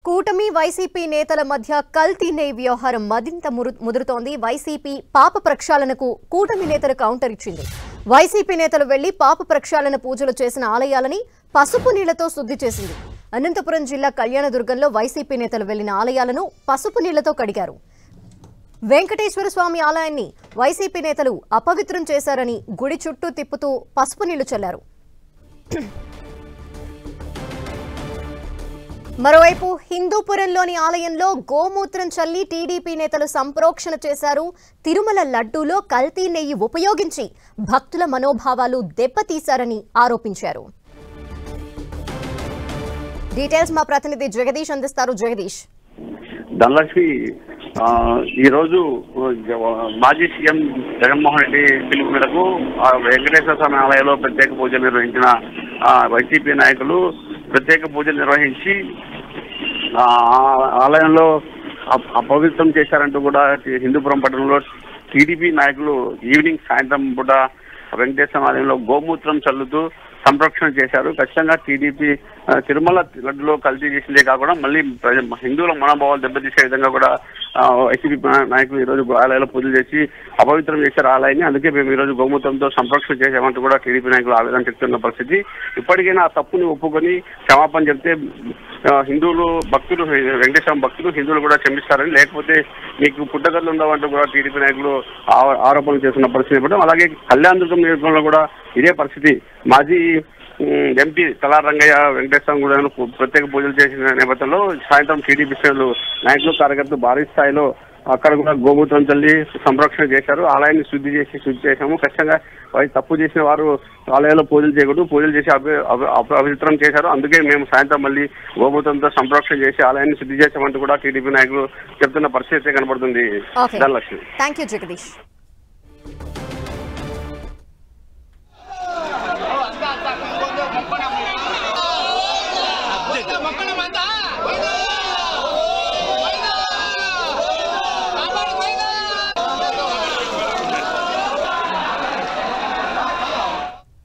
కూటమి వైసీపీ నేతల మధ్య కల్తీ నెయ్యి వ్యవహారం మరింత మురు- ముదురుతోంది వైసీపీ పాప ప్రక్షాళనకు కూటమి నేతలు కౌంటర్ ఇచ్చింది వైసీపీ నేతలు వెళ్లి పాప ప్రక్షాళన పూజలు చేసిన ఆలయాలని పసుపు నీళ్లతో శుద్ధి చేసింది అనంతపురం జిల్లా కళ్యాణదుర్గంలో వైసీపీ నేతలు వెళ్లిన ఆలయాలను పసుపు నీళ్లతో కడిగారు వెంకటేశ్వర స్వామి ఆలయాన్ని వైసీపీ నేతలు అపవిత్రం చేశారని గుడి చుట్టూ తిప్పుతూ పసుపు నీళ్లు చల్లారు మరోవైపు హిందూపురంలోని ఆలయంలో గోమూత్రం చల్లి టీడీపీ నేతలు సంప్రోక్షణ చేశారు తిరుమల లడ్డూలో కల్తీ నెయ్యి ఉపయోగించి భక్తుల మనోభావాలు దెబ్బతీశారని ఆరోపించారు డీటెయిల్స్ మా ప్రతినిధి జగదీష్ అందిస్తారు జగదీష్ ధనలక్ష్మి ఆ, ఈ రోజు మాజీ సీఎం జగన్మోహన్ రెడ్డి పిలుపు మేరకు ఆ వెంకటేశ్వర స్వామి ఆలయంలో ప్రత్యేక పూజలు నిర్వహించిన ఆ, వైసీపీ నాయకులు ప్రత్యేక పూజలు నిర్వహించి ఆ ఆలయంలో అప- అపవిత్రం చేశారంటూ కూడా హిందూపురం పట్టణంలో టీడీపీ నాయకులు ఈవినింగ్ సాయంత్రం పూట వెంకటేశ్వర ఆలయంలో గోమూత్రం చల్లుతూ సంరక్షణ చేశారు ఖచ్చితంగా టీడీపీ ఆ, తిరుమల లడ్డులో కల్తీ చేసిందే కాకుండా మళ్ళీ ప్రజ- హిందువుల మనోభావాలు దెబ్బతీసే విధంగా కూడా ఆ, వైసీపీ నాయకులు ఈ రోజు ఆలయాల్లో పూజలు చేసి అపవిత్రం చేశారు ఆలయాన్ని అందుకే మేము ఈ రోజు గోమూత్రంతో సంరక్షణ చేశామంటూ కూడా టీడీపీ నాయకులు ఆవేదన చెప్తున్న పరిస్థితి ఇప్పటికైనా ఆ తప్పుని ఒప్పుకొని క్షమాపణ చెప్తే ఆ, హిందువులు భక్తులు వెంకటేశ్వర భక్తులు హిందువులు కూడా క్షమిస్తారని లేకపోతే మీకు పుట్టగతులు ఉండవంటూ కూడా టీడీపీ నాయకులు ఆ- ఆరోపణలు చేస్తున్న పరిస్థితి ఇవ్వడం అలాగే కళ్యాణదుర్గం నియోజకవర్గంలో కూడా ఇదే పరిస్థితి మాజీ ఉమ్, ఎంపీ తలార్ రంగయ్య వెంకటేశ్వర కూడా ప్రత్యేక పూజలు చేసిన నేపథ్యంలో సాయంత్రం టీడీపీ శ్రేణులు నాయకులు కార్యకర్తలు భారీ స్థాయిలో అక్కడ కూడా గోమూత్రం చల్లి సంరక్షణ చేశారు ఆలయాన్ని శుద్ధి చేసి శుద్ధి చేశాము ఖచ్చితంగా వారి తప్పు చేసిన వారు ఆలయాల్లో పూజలు చేయకూడదు పూజలు చేసి అప- అప- అపవిత్రం చేశారు అందుకే మేము సాయంత్రం మళ్ళీ గోమూత్రంతో సంరక్షణ చేసి ఆలయాన్ని శుద్ధి చేశామంటూ కూడా టీడీపీ నాయకులు చెప్తున్న పరిస్థితి కనబడుతుంది okay Dhanalakshmi thank you Jagadish